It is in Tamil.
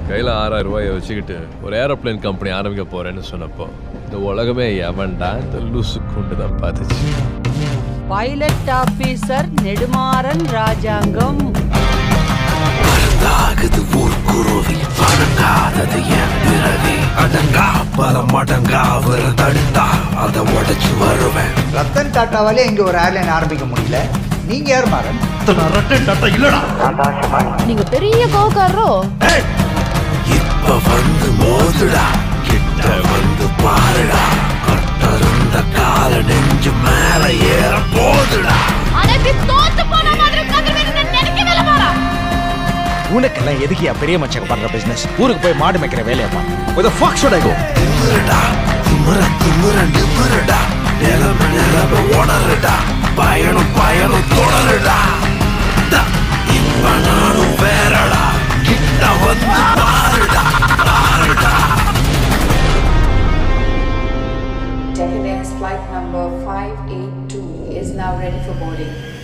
கையில் ஆறாயிரம் ரூபாயை வச்சுக்கிட்டு ஒரு ஏரோப்ளேன் கம்பெனி ஆரம்பிக்க போறேன்னு சொன்னப்போ இந்த உலகமே எவன்டா இந்த லூசு குண்டு தான் பார்த்துச்சு பைலட் ஆபீசர் நெடுமாறன் ராஜாங்கம் ஆகுது ஊர்க்குருவி அடங்காதது என் பிறவி அடங்கா பல மடங்கா அவர தடுத்தா அதை உடைச்சு வருவேன் ரத்தன் டாட்டாவாலே இங்க ஒரு ஏர்லைன் ஆரம்பிக்க முடியல நீங்க யார் மாறன் நீங்க பெரிய கோகாரோ இப்ப வந்து மோதுடா கிட்ட வந்து பாருடா கட்டருந்த கால நெஞ்சு மேல ஏற போதுடா ஆனா இப்படி தோத்து போன மாதிரி உட்கார்ந்து நினைக்கவே இல்லை மாறா உனக்கெல்லாம் எதுக்கியா பெரிய மச்சங்க பண்ற பிசினஸ் ஊருக்கு போய் மாடு மேய்க்கிற வேலையை பாரு Where the fuck should I go? திமிருடா திமிர திமிர நிமிருடா நிலம நிலம உணருடா பயணம் பயணம் தொடருடா த, இப்ப நானும் வேறடா கிட்ட வந்து பாருடா பாருடா Decadence flight number 582 is now ready for boarding.